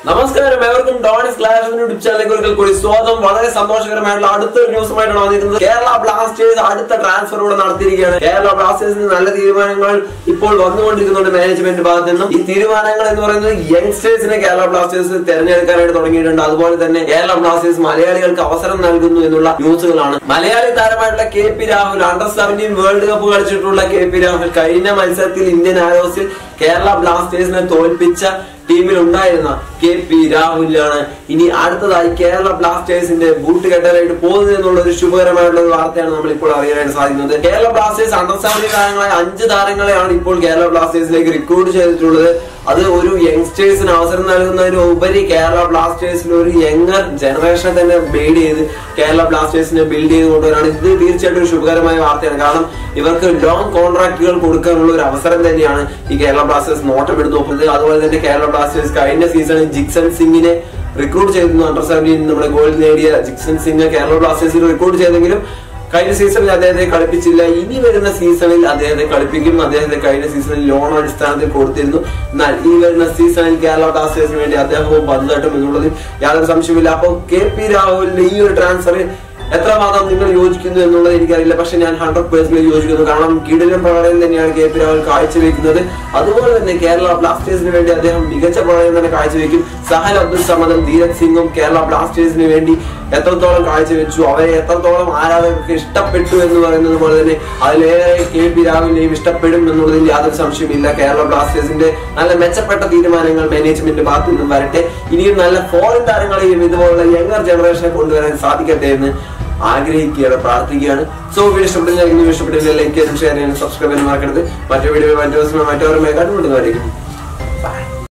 നമസ്കാരം എവർക്കും ഡോണിസ് clash YouTube ചാനലിലേക്ക് ഒരിക്കൽ കൂടി സ്വാഗതം വളരെ സന്തോഷകരമായിട്ടുള്ള അടുത്തൊരു ന്യൂസുമായിട്ടാണ് വന്നിരിക്കുന്നത് കേരള ബ്ലാസ്റ്റേഴ്സ് അടുത്ത ട്രാൻസ്ഫർ കൂടെ നടത്തിയിരിക്കുകയാണ് കേരള ബ്ലാസ്റ്റേഴ്സിന് നല്ല തീരുമാനങ്ങൾ ഇപ്പോൾ വന്നുകൊണ്ടിരിക്കുന്നുണ്ട് മാനേജ്മെന്റ് ഭാഗത്ത് നിന്നും ഈ തീരുമാനങ്ങൾ എന്ന് പറയുന്നത് യങ്സ്റ്റേഴ്സിനെ കേരള ബ്ലാസ്റ്റേഴ്സ് തെരഞ്ഞെടുക്കാനായിട്ട് തുടങ്ങിയിട്ടുണ്ട് അതുപോലെ തന്നെ കേരള ബ്ലാസ്റ്റേഴ്സ് മലയാളികൾക്ക് അവസരം നൽകുന്നു എന്നുള്ള ന്യൂസുകളാണ് മലയാളി താരമായിട്ടുള്ള K P Rahul under seventeen world cup കളിച്ചിട്ടുള്ള കെ പി രാഹുൽ കഴിഞ്ഞ മത്സരത്തിൽ ഇന്ത്യൻ ആരോസിൽ കേരള ബ്ലാസ്റ്റേഴ്സിനെ തോൽപ്പിച്ച ടീമിൽ ഉണ്ടായിരുന്ന കെ പി രാഹുലാണ് ഇനി അടുത്തതായി കേരള ബ്ലാസ്റ്റേഴ്സിന്റെ ബൂട്ട് കെട്ടാനായിട്ട് പോകുന്നത് എന്നുള്ള ഒരു ശുഭകരമായിട്ടുള്ള ഒരു വാർത്തയാണ് നമ്മൾ ഇപ്പോൾ അറിയാനായിട്ട് സാധിക്കുന്നത് കേരള ബ്ലാസ്റ്റേഴ്സ് അണ്ടർ സെവൻറ്റി താരങ്ങളായ അഞ്ച് താരങ്ങളെയാണ് ഇപ്പോൾ കേരള ബ്ലാസ്റ്റേഴ്സിലേക്ക് റിക്രൂട്ട് ചെയ്തിട്ടുള്ളത് അത് ഒരു യങ്സ്റ്റേഴ്സിന് അവസരം നൽകുന്നതിന് ഉപരി കേരള ബ്ലാസ്റ്റേഴ്സിൽ ഒരു യങ്ങർ ജനറേഷനെ തന്നെ ബിൽഡ് ചെയ്ത് കേരള ബ്ലാസ്റ്റേഴ്സിനെ ബിൽഡ് ചെയ്ത് കൊണ്ടുവരാണ് ഇത് തീർച്ചയായിട്ടും ഒരു ശുഭകരമായ വാർത്തയാണ് കാരണം ഇവർക്ക് ലോങ് കോൺട്രാക്റ്റുകൾ കൊടുക്കാനുള്ള ഒരു അവസരം തന്നെയാണ് ഈ കേരള ബ്ലാസ്റ്റേഴ്സ് നോട്ടമെടുത്ത് നോക്കുന്നത് അതുപോലെ തന്നെ കേരള ബ്ലാസ്റ്റേഴ്സ് കഴിഞ്ഞ സീസണിൽ ജിക്സൺ സിംഗിനെ റിക്രൂട്ട് ചെയ്തിരുന്നു അണ്ടർ സെവൻറ്റീൻ നമ്മുടെ ഗോൾ നേടിയ ജിക്സൺ സിംഗ് കേരള ബ്ലാസ്റ്റേഴ്സിൽ റിക്രൂട്ട് ചെയ്തെങ്കിലും കഴിഞ്ഞ സീസണിൽ അദ്ദേഹത്തെ കളിപ്പിച്ചില്ല ഇനി വരുന്ന സീസണിൽ അദ്ദേഹത്തെ കളിപ്പിക്കും അദ്ദേഹത്തെ കഴിഞ്ഞ സീസണിൽ ലോൺ അടിസ്ഥാനത്തിൽ കൊടുത്തിരുന്നു എന്നാൽ ഈ വരുന്ന സീസണിൽ കേരള ബ്ലാസ്റ്റേഴ്സിന് വേണ്ടി അദ്ദേഹവും പന്ത് തട്ടും എന്നുള്ളതിൽ യാതൊരു സംശയമില്ല അപ്പോൾ കെ പി രാഹുലിന്റെ ഈ ഒരു ട്രാൻസ്ഫർ എത്രമാത്രം നിങ്ങൾ യോജിക്കുന്നു എന്നുള്ളത് എനിക്കറിയില്ല പക്ഷെ ഞാൻ ഹൺഡ്രഡ് പേഴ്സെന്റ് യോജിക്കുന്നു കാരണം കീടിലും പ്രകടനം തന്നെയാണ് കെ പി രാഹുൽ കാഴ്ചവെക്കുന്നത് അതുപോലെ തന്നെ കേരള ബ്ലാസ്റ്റേഴ്സിന് വേണ്ടി അദ്ദേഹം മികച്ച പ്രകടനം തന്നെ കാഴ്ചവെക്കും സഹൽ അബ്ദുൽ സമദും ധീരജ് സിംഗും കേരള ബ്ലാസ്റ്റേഴ്സിന് വേണ്ടി എത്രത്തോളം കാഴ്ചവെച്ചു അവരെ എത്രത്തോളം ആരാധകർക്ക് ഇഷ്ടപ്പെട്ടു എന്ന് പറയുന്നത് പോലെ തന്നെ അതിലേറെ കെ പി രാഹുലിനെയും ഇഷ്ടപ്പെടും എന്നുള്ളതിൽ യാതൊരു സംശയമില്ല കേരള ബ്ലാസ്റ്റേഴ്സിന്റെ നല്ല മെച്ചപ്പെട്ട തീരുമാനങ്ങൾ മാനേജ്മെന്റ് ഭാഗത്തു നിന്നും വരട്ടെ ഇനിയും നല്ല ഫോറിൻ താരങ്ങളെയും ഇതുപോലുള്ള യങ്ങർ ജനറേഷനെ കൊണ്ടുവരാൻ സാധിക്കട്ടെ എന്ന് ആഗ്രഹിക്കുകയാണ് പ്രാർത്ഥിക്കുകയാണ് സോ വീഡിയോ ഇഷ്ടപ്പെട്ടില്ലെങ്കിൽ ഇഷ്ടപ്പെട്ടില്ല ലൈക്ക് ചെയ്യാനും ഷെയർ ചെയ്യാനും സബ്സ്ക്രൈബ് ചെയ്യാനും മറക്കരുത് മറ്റു വീഡിയോ മറ്റു ദിവസം മറ്റവരുമായി കണ്ടുകൊണ്ടുവരായിരിക്കും ബൈ